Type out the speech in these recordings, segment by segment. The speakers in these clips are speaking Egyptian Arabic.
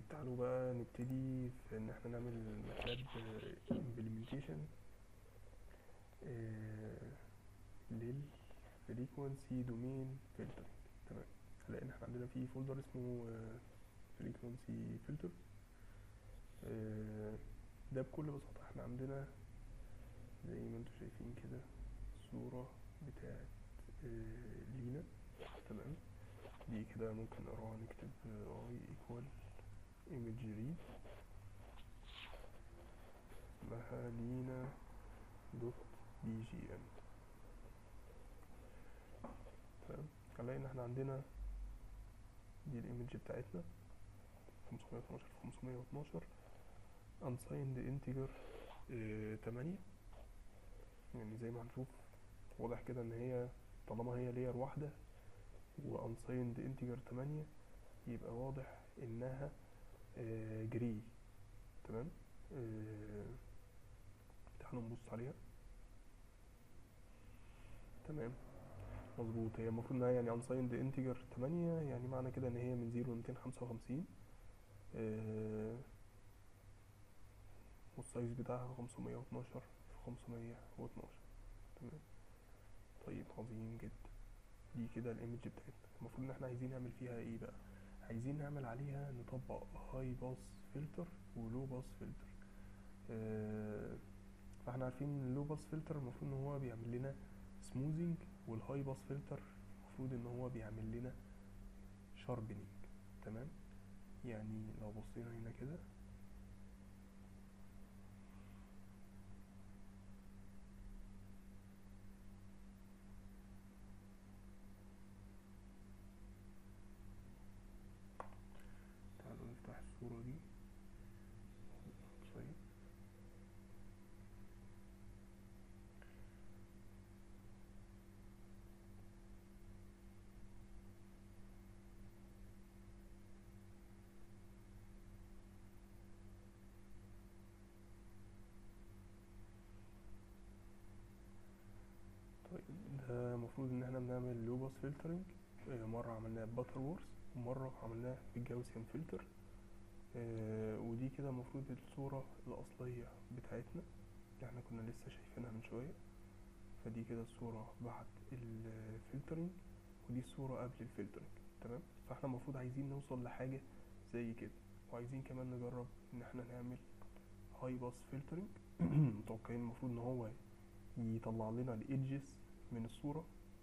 تعالوا بقى نبتدي في ان احنا نعمل ماتلاب implementation للفريكونسي دومين فلتر تمام هنلاقي ان احنا عندنا في فولدر اسمه فريكونسي فلتر ده بكل بساطة احنا عندنا زي ما انتم شايفين كده صورة بتاعت لينا تمام دي كده ممكن نقراها نكتب اي ايكوال ايمج ريد اسمها لينا دوت بي جي ام تمام هنلاقي ان احنا عندنا دي الايمج بتاعتنا 512 في 512 unsigned integer اه 8 يعني زي ما هنشوف واضح كده ان هي طالما هي لير واحدة و unsigned integer 8 يبقى واضح انها اه جري تمام اه تعالوا نبص عليها تمام مظبوط هي المفروض انها يعني unsigned integer 8 يعني معنى كده ان هي من 0 ل 255 اه والسايز بتاعها 512 في 512 تمام طيب عظيم جدا دي كده الايمج بتاعتنا المفروض ان احنا عايزين نعمل فيها ايه بقى عايزين نعمل عليها نطبق هاي باس فلتر ولو باس فلتر اه فاحنا عارفين ان اللو باس فلتر المفروض ان هو بيعمل لنا سموزنج والهاي باس فلتر المفروض ان هو بيعمل لنا شاربنينج تمام يعني لو بصينا هنا كده تعالوا نفتح الصورة دي طيب طيب ده المفروض ان احنا بنعمل لو باس فلترنج مرة عملناه باتر وورس ومرة عملناه بالجاوسيان فلتر آه ودي كده المفروض الصورة الأصلية بتاعتنا اللي احنا كنا لسه شايفينها من شوية فدي كده الصورة بعد الفلترنج ودي الصورة قبل الفلترنج تمام فاحنا المفروض عايزين نوصل لحاجة زي كده وعايزين كمان نجرب ان احنا نعمل هاي باس فلترنج متوقعين المفروض ان هو يطلع لنا الايدجز من الصورة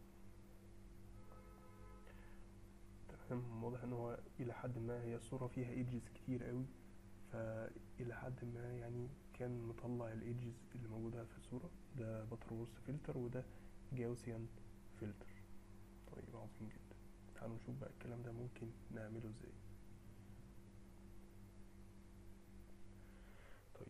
تمام واضح ان هو الى حد ما هي الصورة فيها ايدجز كتير قوي فالى حد ما يعني كان مطلع الايدجز اللي موجودة في الصورة ده باترورس فلتر وده جاوسيان فلتر طيب عظيم جدا تعالوا نشوف بقى الكلام ده ممكن نعمله ازاي طيب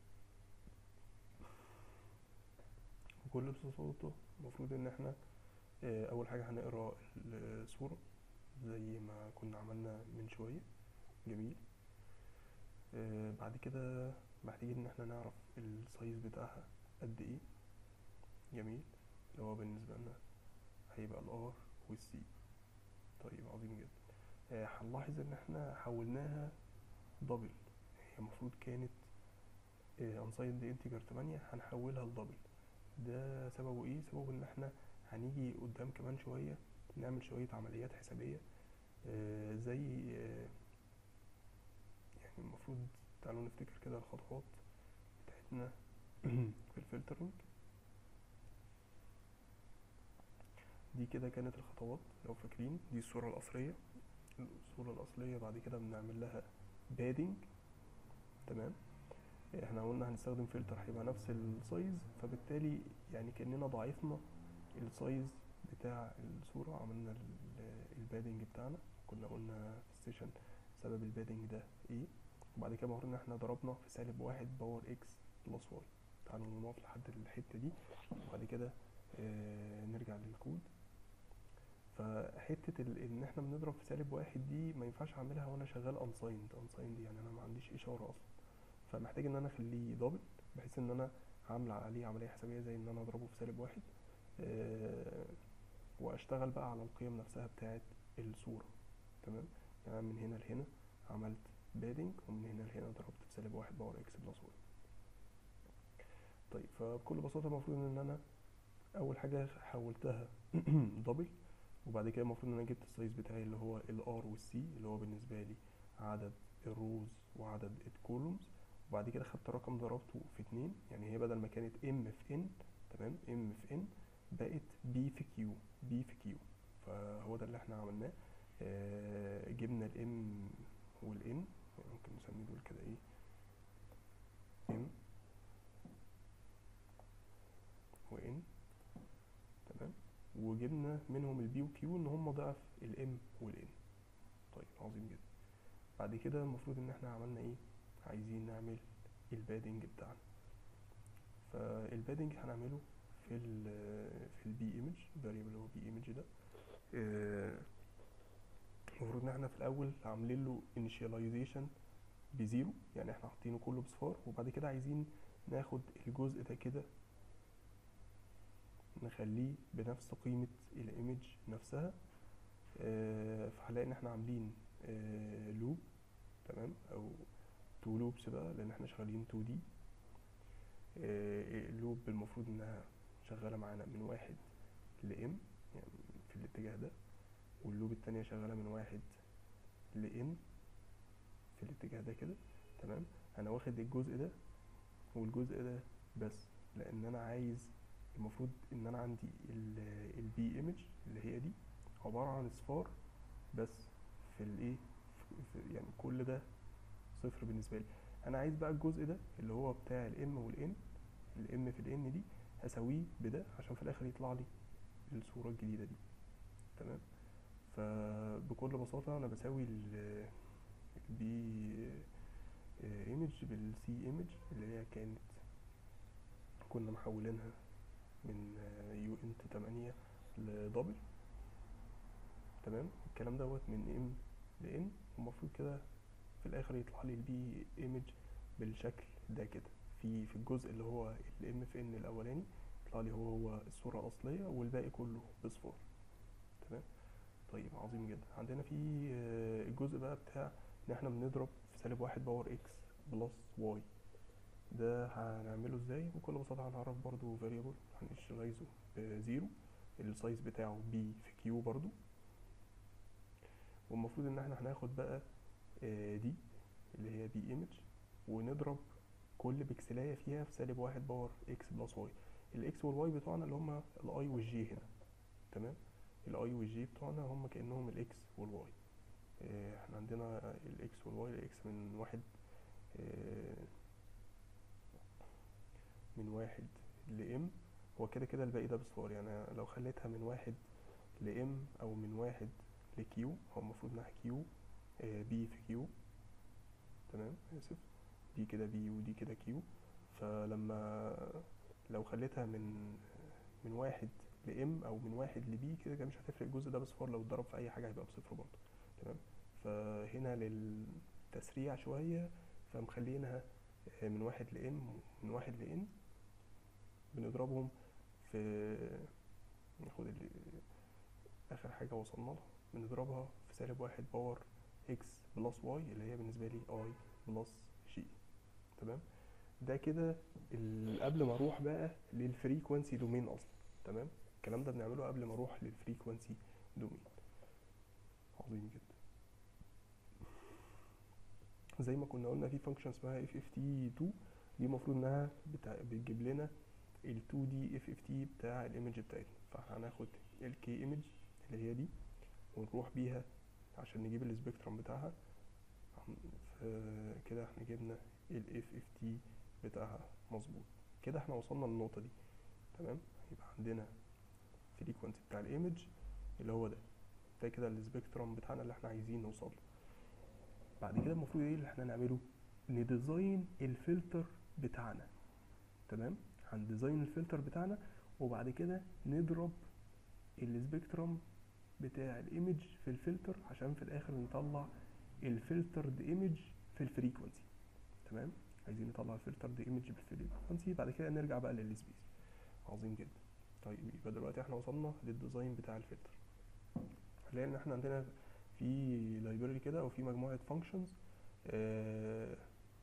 بكل بساطة المفروض ان احنا اول حاجة هنقرا الصورة زي ما كنا عملنا من شوية جميل آه بعد كده محتاجين ان احنا نعرف السايز بتاعها قد ايه جميل اللي هو بالنسبة لنا هيبقى الار والسي طيب عظيم جدا آه هنلاحظ ان احنا حولناها دبل هي المفروض كانت انسايد انتجر 8 هنحولها لدبل ده سببه ايه سببه ان احنا هنيجي قدام كمان شويه نعمل شوية عمليات حسابية آه زي آه يعني المفروض تعالوا نفتكر كده الخطوات بتاعتنا في الفلترنج دي كده كانت الخطوات لو فاكرين دي الصورة الأصلية الصورة الأصلية بعد كده بنعمل لها بادنج تمام احنا قلنا هنستخدم فلتر هيبقى نفس السايز فبالتالي يعني كأننا ضاعفنا السايز بتاع الصورة عملنا البادنج بتاعنا كنا قلنا في السيشن سبب البادنج ده ايه وبعد كده المفروض ان احنا ضربنا في سالب واحد باور اكس بلس واي تعالوا نقف لحد الحتة دي وبعد كده آه نرجع للكود فحتة ان احنا بنضرب في سالب واحد دي ما ينفعش اعملها وانا شغال انسايند انسايند يعني انا ما عنديش اشارة اصلا فمحتاج ان انا اخليه دبل بحيث ان انا هعمل عليه عملية حسابية زي ان انا اضربه في سالب واحد آه واشتغل بقى على القيم نفسها بتاعت الصورة تمام يعني من هنا لهنا عملت بادنج ومن هنا لهنا ضربت في سالب واحد باور اكس بلس واي طيب فبكل بساطة المفروض ان انا اول حاجة حولتها دبل وبعد كده المفروض ان انا جبت السايز بتاعي اللي هو الار والسي اللي هو بالنسبة لي عدد الروز وعدد الكولومز وبعد كده خدت الرقم ضربته في اتنين يعني هي بدل ما كانت ام في ان تمام ام في ان بقت بي في كيو بي في كيو فهو ده اللي احنا عملناه آه جبنا الام والان يعني ممكن نسمي دول كده ايه ام وان تمام وجبنا منهم البي وكيو ان هم ضعف الام والان طيب عظيم جدا بعد كده المفروض ان احنا عملنا ايه عايزين نعمل البادنج بتاعنا فالبادنج هنعمله في ال في البي ايمج الفاريبل اللي هو بي ايمج ده آه، المفروض ان احنا في الاول عاملين له initialization بزيرو يعني احنا حاطينه كله بصفار وبعد كده عايزين ناخد الجزء ده كده نخليه بنفس قيمة الايمج نفسها آه، فهنلاقي ان احنا عاملين لوب تمام او تو لوبس بقى لان احنا شغالين 2 دي اللوب المفروض انها شغالة معانا من واحد لام يعني في الاتجاه ده واللوب التانية شغالة من واحد لان في الاتجاه ده كده تمام انا واخد الجزء ده والجزء ده بس لان انا عايز المفروض ان انا عندي البي ايمج اللي هي دي عبارة عن اصفار بس في الايه في- يعني كل ده صفر بالنسبة لي انا عايز بقى الجزء ده اللي هو بتاع الام والان الام في الان دي هساويه بده عشان في الاخر يطلع لي الصورة الجديدة دي تمام فبكل بساطة انا بساوي ال البي ايمج بالسي ايمج اللي هي كانت كنا محولينها من يو انت 8 لدبل تمام الكلام دوت من ام لان المفروض كده في الاخر يطلع لي البي ايمج بالشكل ده كده في في الجزء اللي هو الام في ان الاولاني يطلع لي هو هو الصورة الاصلية والباقي كله بصفار تمام طيب عظيم جدا عندنا في آه، الجزء بقى بتاع ان احنا بنضرب في سالب واحد باور اكس بلس واي ده هنعمله ازاي بكل بساطة هنعرف برضو variable هنشغله بزيرو السايز بتاعه بي في كيو برضو والمفروض ان احنا هناخد بقى آه، دي اللي هي بي ايمج ونضرب كل بكسلاية فيها في سالب واحد باور اكس بلس واي الاكس والواي بتوعنا اللي هما الاي والجي هنا تمام الاي والجي بتوعنا هما كأنهم الاكس والواي آه، احنا عندنا الاكس والواي الاكس من واحد آه، من واحد لام هو كده كده الباقي ده بصفار يعني لو خليتها من واحد لام او من واحد لكيو هو المفروض انها كيو بي في كيو تمام اسف دي كده بي ودي كده كيو فلما لو خليتها من من واحد لام او من واحد لبي كده كده مش هتفرق الجزء ده بصفار لو اتضرب في اي حاجه هيبقى بصفر برضه تمام فهنا للتسريع شويه فمخلينها آه، من واحد لام من واحد لان بنضربهم في ناخد اللي اخر حاجه وصلنا لها بنضربها في سالب واحد باور اكس بلس واي اللي هي بالنسبه لي اي بلس جي تمام ده كده ال- قبل ما اروح بقى للفريكوانسي دومين اصلا تمام الكلام ده بنعمله قبل ما اروح للفريكوانسي دومين عظيم جدا زي ما كنا قلنا في فانكشن اسمها اف اف تي 2 دي المفروض انها بتع... بتجيب لنا ال 2 دي اف اف تي بتاع الايمج بتاعتنا فاحنا هناخد الكي ايمج اللي هي دي ونروح بيها عشان نجيب السبيكترم بتاعها عم- ف- كده احنا جبنا ال اف اف تي بتاعها مظبوط كده احنا وصلنا للنقطة دي تمام يبقى عندنا فريكوانسي بتاع الايمج اللي هو ده ده كده السبيكترم بتاعنا اللي احنا عايزين نوصل له بعد كده المفروض ايه اللي احنا نعمله نديزاين الفلتر بتاعنا تمام هنديزاين الفلتر بتاعنا وبعد كده نضرب السبيكترم بتاع الايمج في الفلتر عشان في الاخر نطلع الفلترد ايمج في الفريكوانسي تمام عايزين نطلع الفلترد ايمج بالفريكوانسي بعد كده نرجع بقى للسبيس عظيم جدا طيب يبقى دلوقتي احنا وصلنا للديزاين بتاع الفلتر هنلاقي ان احنا عندنا في لايبراري كده او في مجموعه فانكشنز آه،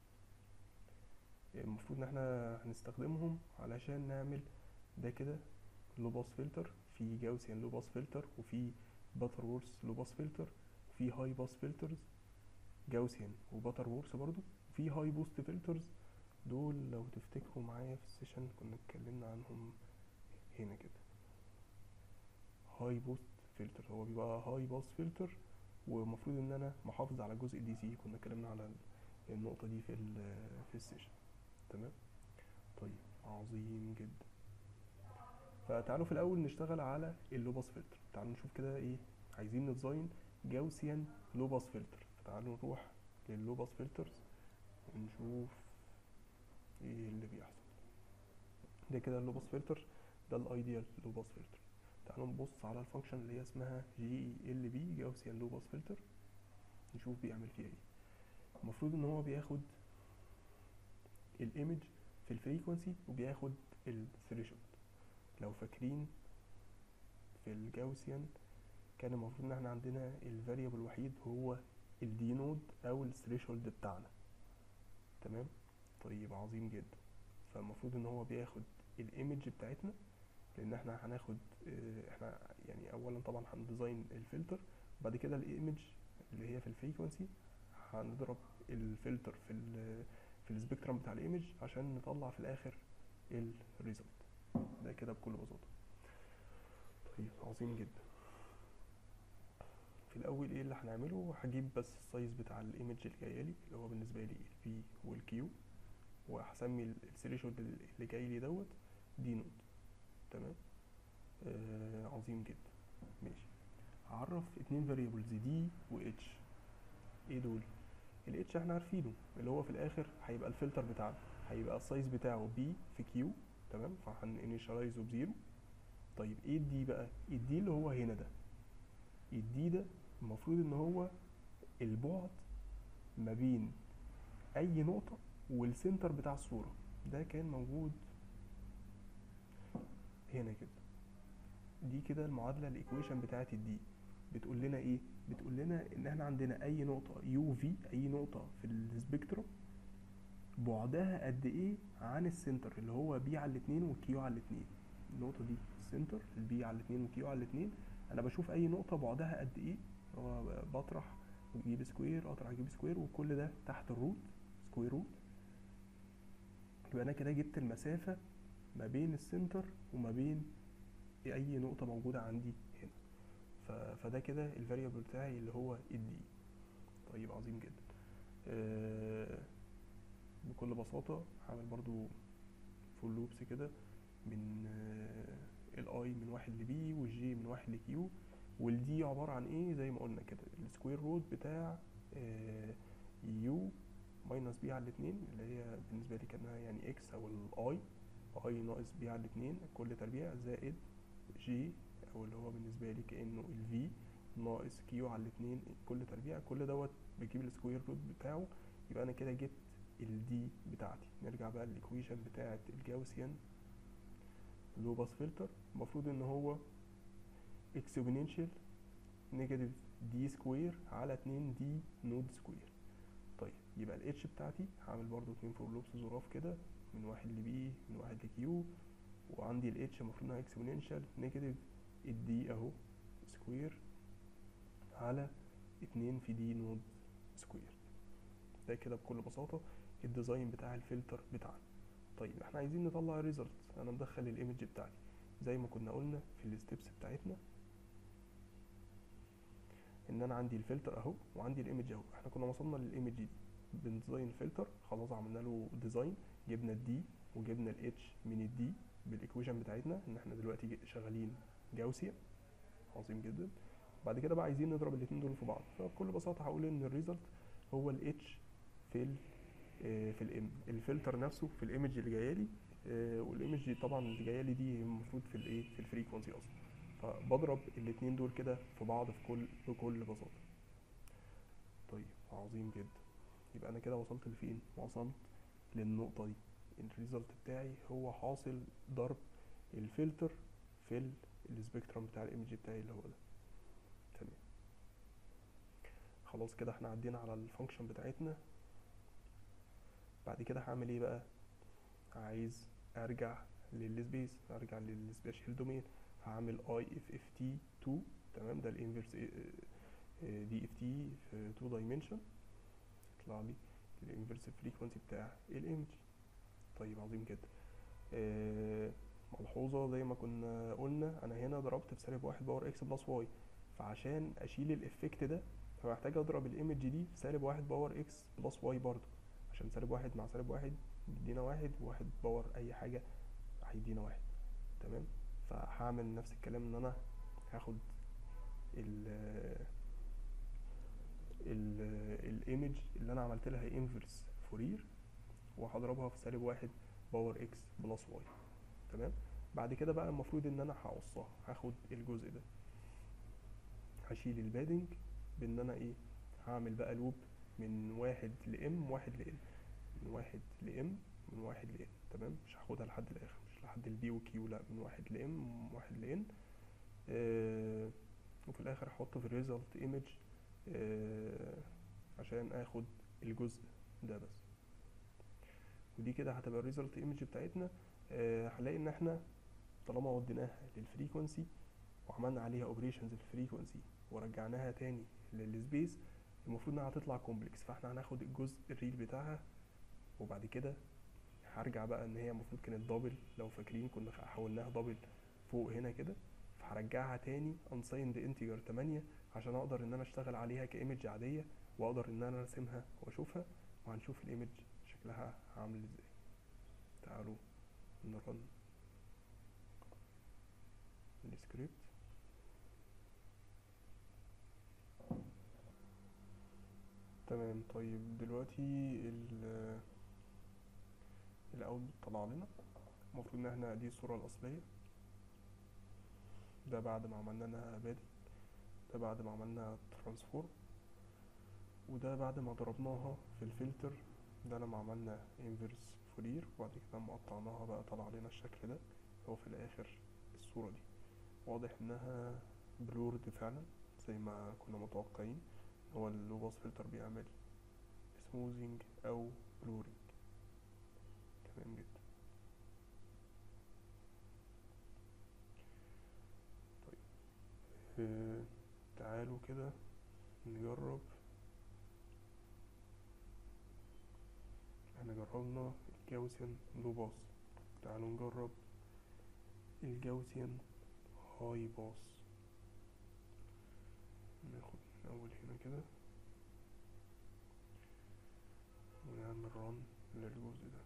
المفروض ان احنا هنستخدمهم علشان نعمل ده كده لو باس فلتر في جاوسيان لو باس فلتر وفي باتر وورث لو باس فلتر وفي هاي باس فلترز جاوسيان وباتر وورث برضو وفي هاي بوست فلترز دول لو تفتكروا معايا في السيشن كنا اتكلمنا عنهم هنا كده هاي بوست فلتر هو بيبقى هاي باس فلتر ومفروض ان انا محافظ على جزء دي سي كنا اتكلمنا على النقطة دي في ال في السيشن تمام طيب عظيم جدا فتعالوا في الاول نشتغل على اللوباس فلتر تعالوا نشوف كده ايه عايزين نديزاين جاوسيان لوباس فلتر فتعالوا نروح لللوباس فلترز ونشوف ايه اللي بيحصل ده كده اللوباس فلتر ده الايديال لوباس فلتر تعالوا نبص على الفانكشن اللي هي اسمها جي ال بي جاوسيان لوباس فلتر نشوف بيعمل فيها ايه المفروض ان هو بياخد الايمج في الفريكونسي وبياخد الثريشولد لو فاكرين في الجاوسيان كان المفروض ان احنا عندنا الفاريبل الوحيد هو الدي نود او الثريشولد بتاعنا تمام طيب عظيم جدا فالمفروض ان هو بياخد الايمج بتاعتنا لان احنا هناخد اه، احنا يعني اولا طبعا هنديزاين الفلتر بعد كده الايمج اللي هي في الفريكونسي هنضرب الفلتر في ال في السبيكترم بتاع الايمج عشان نطلع في الاخر الريزلت ده كده بكل بساطه طيب عظيم جدا في الاول ايه اللي هنعمله هجيب بس السايز بتاع الايمج اللي جايه لي اللي هو بالنسبه لي البي والكيو وهسمي الثريشولد اللي جاي لي دوت دي نود تمام آه عظيم جدا ماشي هعرف اتنين فاريبلز دي و اتش ايه دول الاتش احنا عارفينه اللي هو في الاخر هيبقى الفلتر بتاعنا هيبقى السايز بتاعه بي في كيو تمام فهنinitializeه بزيرو طيب ايه الدي بقى الدي اللي هو هنا ده الدي ده المفروض ان هو البعد ما بين اي نقطة والسنتر بتاع الصورة ده كان موجود هنا كده دي كده المعادلة الايكويشن بتاعت الدي بتقول لنا ايه بتقول لنا ان احنا عندنا اي نقطة يو في اي نقطة في السبيكترم بعدها قد ايه عن السنتر اللي هو بي على الاتنين وكيو على الاتنين النقطة دي السنتر البي على الاتنين وكيو على الاتنين انا بشوف اي نقطة بعدها قد ايه هو بطرح وجيب سكوير اطرح اجيب سكوير وكل ده تحت الروت سكوير روت يبقى انا كده جبت المسافة ما بين السنتر وما بين اي نقطة موجودة عندي هنا ف- فده كده الفاريبل بتاعي اللي هو الدي طيب عظيم جدا آه، بكل بساطة هعمل برضو فول لوبس كده من الاي من واحد لبي والجي من واحد لكيو والدي عبارة عن ايه زي ما قلنا كده السكوير روت بتاع يو ماينس بي على الاتنين اللي هي بالنسبة لي كانها يعني اكس او الاي اي ناقص بي على الاتنين كل تربيع زائد جي او اللي هو بالنسبة لي كأنه الفي ناقص كيو على الاتنين كل تربيع كل دوت بجيب السكوير روت بتاعه يبقى انا كده جبت الدي بتاعتي نرجع بقى للايكويشن بتاعت الجاوسيان لو باس فلتر المفروض ان هو اكسبوننشال نيجاتيف دي سكوير على 2 دي نود سكوير طيب يبقى الاتش بتاعتي هعمل برضو اتنين فور لوبس ظراف كده من واحد لبي من واحد لكيو وعندي الاتش المفروض انها اكسبوننشال نيجاتيف الدي اهو سكوير على اتنين في دي نود سكوير ده كده بكل بساطة الديزاين بتاع الفلتر بتاعنا طيب احنا عايزين نطلع الريزلت انا مدخل الايمج بتاعتي زي ما كنا قلنا في الستبس بتاعتنا ان انا عندي الفلتر اهو وعندي الايمج اهو احنا كنا وصلنا للايمج دي بنديزاين الفلتر خلاص عملنا له ديزاين جبنا الدي وجبنا الاتش من الدي بالايكويشن بتاعتنا ان احنا دلوقتي ج- شغالين جاوسيا عظيم جدا بعد كده بقى عايزين نضرب الاتنين دول في بعض فبكل بساطه هقول ان الريزلت هو الاتش في ال آه، في الام الفلتر نفسه في الايمج اللي جايه لي والايمج دي طبعا اللي جايه لي دي المفروض في الايه في الفريكونسي اصلا فبضرب الاتنين دول كده في بعض في كل بكل بساطه طيب عظيم جدا يبقى انا كده وصلت لفين وصلت للنقطه دي الريزلت بتاعي هو حاصل ضرب الفلتر في ال- السبيكترم بتاع الايمج بتاعي اللي هو ده تمام خلاص كده احنا عدينا على الفانكشن بتاعتنا بعد كده هعمل ايه بقى عايز ارجع للسبيس ارجع للسبيشال دومين هعمل اي اف اف تي 2 تمام ده الانفرس دي اف تي في 2 دايمنشن يطلع لي الانفرس فريكونسي بتاع الايمج طيب عظيم جدا آه، ملحوظه زي ما كنا قلنا انا هنا ضربت في سالب واحد باور اكس بلس واي فعشان اشيل الافكت ده فمحتاج اضرب الايمج دي في سالب واحد باور اكس بلس واي برضو عشان سالب واحد مع سالب واحد بيدينا واحد وواحد باور اي حاجه هيدينا واحد تمام فهعمل نفس الكلام ان انا هاخد ال ال الايمج اللي انا عملت لها انفرس فورير وهضربها في سالب واحد باور اكس بلس واي تمام بعد كده بقى المفروض ان انا هقصها هاخد الجزء ده هشيل البادنج بان انا ايه هعمل بقى لوب من واحد لام واحد لان من واحد لام من واحد لان تمام مش هاخدها لحد الاخر مش لحد البي وكيو لا من واحد لام واحد لان آه وفي الاخر هحط في الريزلت ايمج آه عشان اخد الجزء ده بس ودي كده هتبقى الريزلت ايمج بتاعتنا آه هنلاقي ان احنا طالما وديناها للفريكونسي وعملنا عليها اوبريشنز الفريكونسي ورجعناها تاني للسبيس المفروض انها هتطلع كومبلكس فاحنا هناخد الجزء الريل بتاعها وبعد كده هرجع بقى ان هي المفروض كانت دبل لو فاكرين كنا حولناها دبل فوق هنا كده فهرجعها تاني unsigned integer 8 عشان اقدر ان انا اشتغل عليها كايمج عاديه واقدر ان انا ارسمها واشوفها وهنشوف الايمج شكلها عامل ازاي تعالوا نرن السكريبت تمام طيب دلوقتي ال الاوتبوت طلع لنا المفروض ان احنا دي الصورة الاصلية ده بعد ما عملنا لها بادئ ده بعد ما عملنا ترانسفورم وده بعد ما ضربناها في الفلتر ده لما عملنا انفرس فورير وبعد كده لما قطعناها بقى طلع لنا الشكل ده هو في الاخر الصورة دي واضح انها بلورد فعلا زي ما كنا متوقعين هو اللوباس فلتر بيعمل سموزنج او بلورنج تمام جدا طيب آه تعالوا كده نجرب احنا جربنا الجاوسيان لوباس تعالوا نجرب الجاوسيان هاي باس ناخد من اول هنا كده ونعمل رن للجزء ده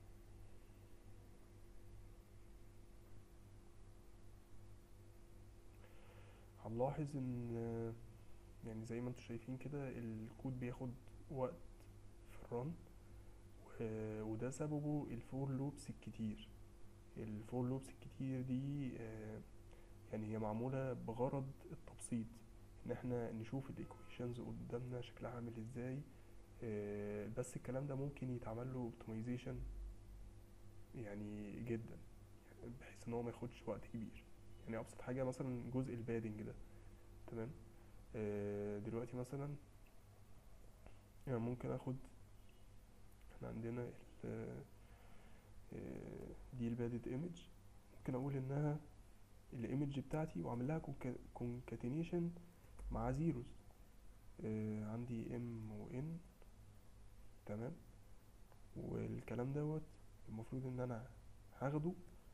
هنلاحظ ان يعني زي ما انتم شايفين كده الكود بياخد وقت في الرن و- وده سببه الفور لوبس الكتير الفور لوبس الكتير دي آه، يعني هي معمولة بغرض التبسيط ان احنا نشوف الايكويشنز قدامنا شكلها عامل ازاي آه، بس الكلام ده ممكن يتعمل له اوبتمايزيشن يعني جدا بحيث ان هو ما ياخدش وقت كبير يعني ابسط حاجه مثلا جزء البادنج ده تمام آه، دلوقتي مثلا يعني ممكن اخد احنا عندنا ال- آه، دي البادد ايمج ممكن اقول انها الايمج بتاعتي واعمل لها كونكاتينيشن مع زيروز آه، عندي ام وان تمام والكلام دوت المفروض ان انا هاخده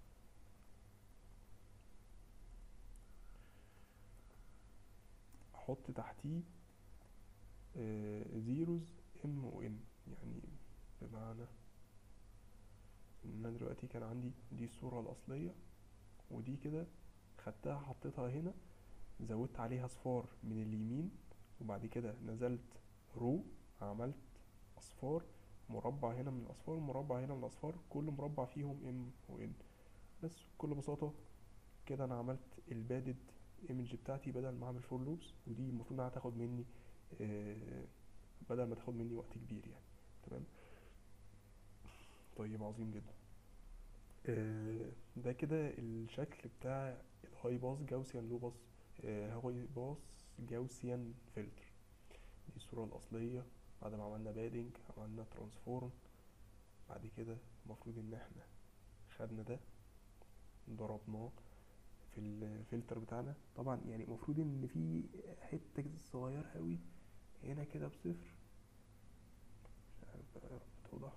احط تحتيه زيروز ام وان يعني بمعنى ان انا دلوقتي كان عندي دي الصورة الاصلية ودي كده خدتها حطيتها هنا زودت عليها اصفار من اليمين وبعد كده نزلت رو عملت اصفار مربع هنا من الاصفار مربع هنا من الاصفار كل مربع فيهم ام وان بس بكل بساطة كده انا عملت البادد ايمج بتاعتي بدل ما اعمل فور لوبس ودي المفروض انها هتاخد مني آه، بدل ما تاخد مني وقت كبير يعني تمام طيب عظيم جدا آه، ده كده الشكل بتاع الهاي باس جاوسيان لو باس آه، هاي باس جاوسيان فلتر دي الصورة الأصلية بعد ما عملنا بادنج عملنا ترانسفورم بعد كده المفروض ان احنا خدنا ده ضربناه في الفلتر بتاعنا طبعا يعني المفروض ان في حته صغيره قوي هنا كده بصفر مش عارف بقى يا رب توضح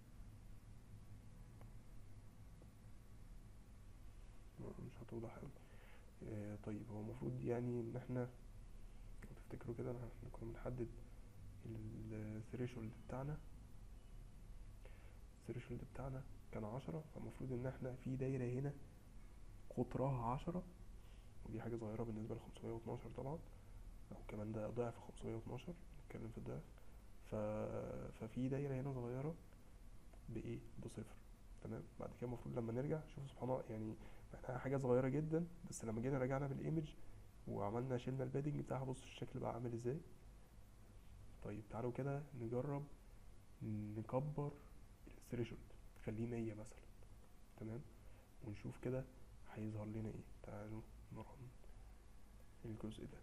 مش هتوضح قوي آه طيب هو المفروض يعني ان احنا لو تفتكروا كده احنا كنا بنحدد الثريشولد بتاعنا الثريشولد بتاعنا كان عشرة فالمفروض ان احنا في دايرة هنا قطرها عشرة ودي حاجة صغيرة بالنسبة لخمسمية واتناشر طبعا او كمان ده ضعف خمسمية واتناشر نتكلم في الضعف ف... ففي دايرة هنا صغيرة بإيه؟ بصفر تمام بعد كده المفروض لما نرجع شوف سبحان الله يعني احنا حاجة صغيرة جدا بس لما جينا رجعنا بالايمج وعملنا شلنا البادنج بتاعها بص الشكل بقى عامل ازاي طيب تعالوا كده نجرب نكبر الثريشولد نخليه مية مثلا تمام ونشوف كده هيظهر لنا ايه تعالوا نرن الجزء ده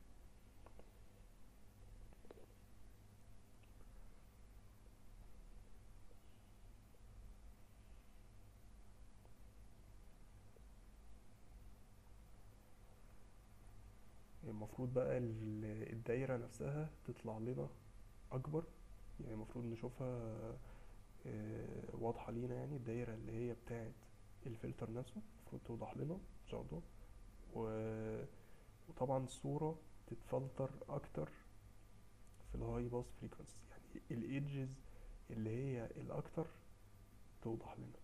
المفروض بقى ال- الدايرة نفسها تطلع لنا أكبر يعني المفروض نشوفها آه، واضحة لينا يعني الدايرة اللي هي بتاعت الفلتر نفسه المفروض توضح لنا إن شاء الله و- وطبعا الصورة تتفلتر أكتر في الهاي باس فريكونسي يعني الايدجز اللي هي الأكتر توضح لنا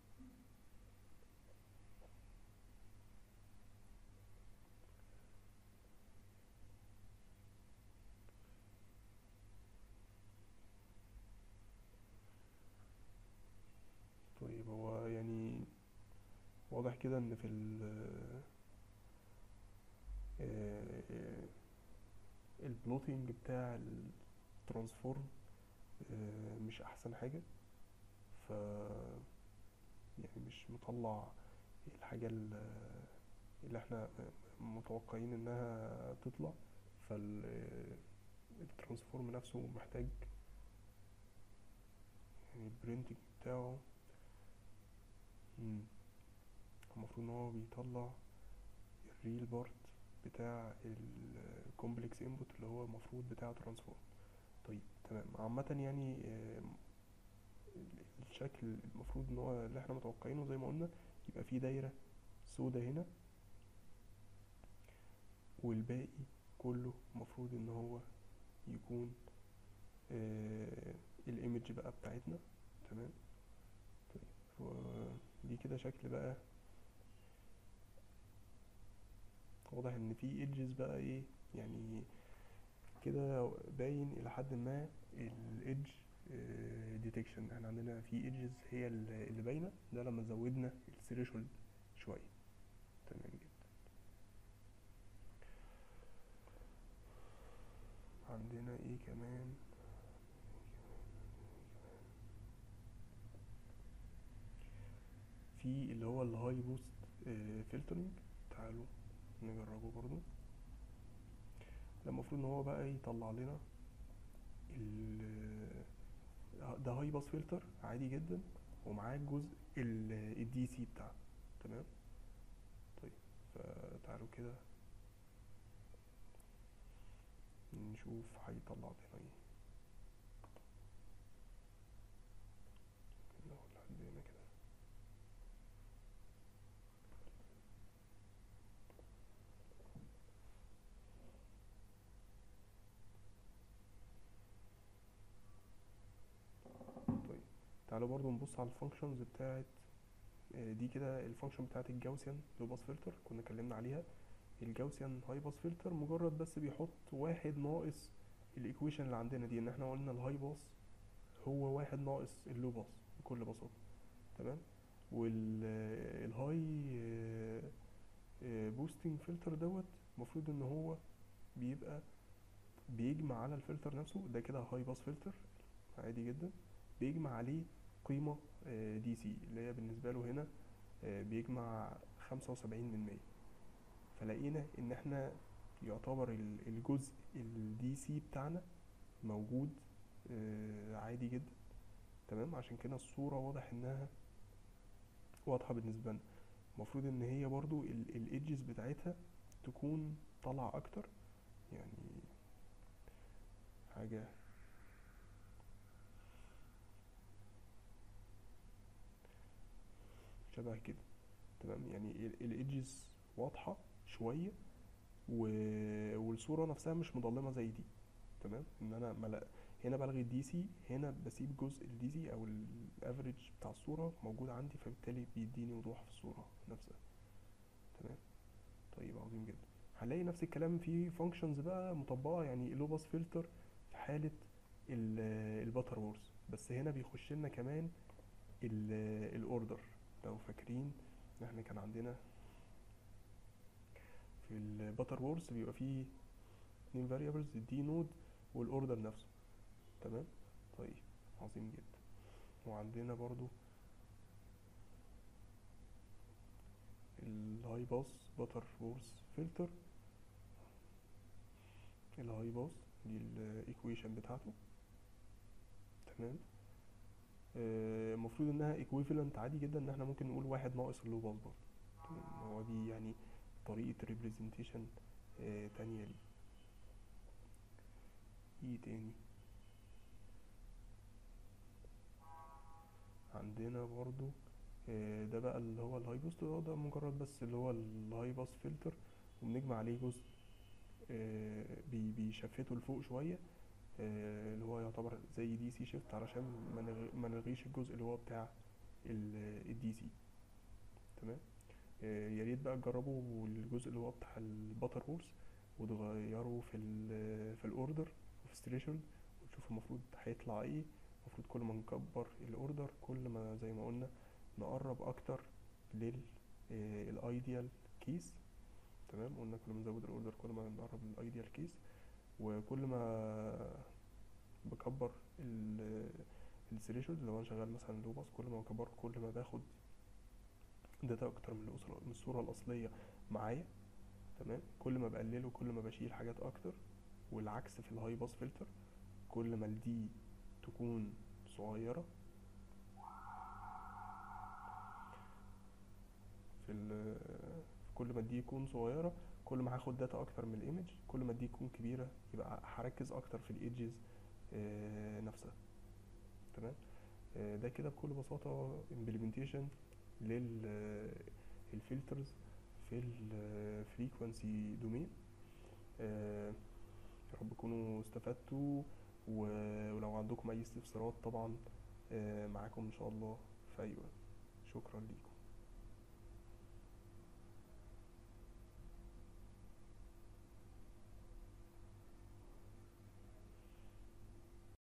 طيب هو يعني واضح كده ان في ال آه، البلوتينج بتاع الترانسفورم آه، مش احسن حاجة ف يعني مش مطلع الحاجة ال- اللي احنا متوقعين انها تطلع فالترانسفورم نفسه محتاج يعني البرينتنج بتاعه مم. المفروض ان هو بيطلع الريل بارت بتاع الكومبلكس انبوت اللي هو المفروض بتاع ترانسفورم طيب تمام عامة يعني آم، الشكل المفروض ان هو اللي احنا متوقعينه زي ما قلنا يبقى فيه دايرة سودا هنا والباقي كله المفروض ان هو يكون آه الايمج بقى بتاعتنا تمام طيب ودي كده شكل بقى واضح ان في ايدجز بقى ايه يعني كده باين الى حد ما الايدج ديتكشن احنا عندنا في ايدجز هي اللي اللي باينه ده لما زودنا الثريشولد شويه تمام جدا عندنا ايه كمان في اللي هو الهاي بوست فلترنج تعالوا نجربه برضو ده المفروض ان هو بقى يطلع لنا ال ده هاي باس فلتر عادي جدا ومعاه الجزء الدي سي بتاعه تمام طيب فتعالوا كده نشوف هيطلع لنا ايه لو لحد هنا كده طيب تعالوا برضو نبص على الفانكشنز بتاعت آه، دي كده الفانكشن بتاعت الجاوسيان لو باس فلتر كنا اتكلمنا عليها الجاوسيان هاي باس فلتر مجرد بس بيحط واحد ناقص الايكويشن اللي عندنا دي ان احنا قلنا الهاي باس هو واحد ناقص اللو باس بكل بساطة تمام والهاي بوستنج فلتر دوت المفروض ان هو بيبقى بيجمع على الفلتر نفسه ده كده هاي باس فلتر عادي جدا بيجمع عليه قيمة دي سي اللي هي بالنسبة له هنا آه، بيجمع خمسة وسبعين من مية فلقينا ان احنا يعتبر ال- الجزء الدي سي بتاعنا موجود آه، عادي جدا تمام عشان كده الصورة واضح انها واضحة بالنسبة لنا المفروض ان هي برضو الايدجز بتاعتها تكون طالعة اكتر يعني حاجة شبه كده تمام يعني الايدجز واضحة شوية و... والصورة نفسها مش مظلمة زي دي تمام ان انا ملا... هنا بلغي الدي سي هنا بسيب جزء الدي سي او الافريج بتاع الصورة موجود عندي فبالتالي بيديني وضوح في الصورة نفسها تمام طيب عظيم جدا هنلاقي نفس الكلام في فانكشنز بقى مطبقة يعني لو باس فلتر في حالة الباتر وورز بس هنا بيخش لنا كمان الاوردر لو فاكرين احنا كان عندنا في الباتر وورز بيبقى فيه اتنين variables الدي نود والاوردر نفسه تمام طيب عظيم جدا وعندنا برضو الهاي باس باتر وورز فلتر الهاي باس دي الايكويشن بتاعته تمام آه، المفروض انها ايكويفالنت عادي جدا ان احنا ممكن نقول واحد ناقص اللو باس برضه تمام هو دي يعني طريقة ريبريزنتيشن تانية ليه ايه تاني عندنا برضو آه، ده بقى اللي هو الهاي باس ده, ده مجرد بس اللي هو الهاي باس فلتر وبنجمع عليه جزء آه، بي- بيشفته لفوق شوية آه، اللي هو يعتبر زي دي سي شيفت علشان ما نغ- ما نلغيش الجزء اللي هو بتاع الدي سي تمام آه، يا ريت بقى تجربوا الجزء اللي هو بتاع الباتر وورز وتغيروا في ال في الاوردر وفي ستريشن وتشوفوا المفروض هيطلع ايه المفروض كل ما نكبر الاوردر كل ما زي ما قلنا نقرب اكتر لل الايديال كيس تمام قلنا كل ما نزود الاوردر كل ما نقرب للايديال كيس وكل ما بكبر الثريشولد لو انا شغال مثلا لو باس كل ما بكبر كل ما باخد داتا اكتر من الأسرة من الصورة الأصلية معايا تمام كل ما بقلله كل ما بشيل حاجات أكتر والعكس في الهاي باس فلتر كل ما الدي تكون صغيرة في ال كل ما الدي يكون صغيرة كل ما هاخد داتا أكتر من الإيمج كل ما الدي تكون كبيرة يبقى هركز أكتر في الإيدجز نفسها تمام آه، ده كده بكل بساطة implementation للفلترز في الفريكونسي دومين يا رب تكونوا استفدتوا و- ولو عندكم اي استفسارات طبعا آه، معاكم ان شاء الله في اي وقت شكرا ليكم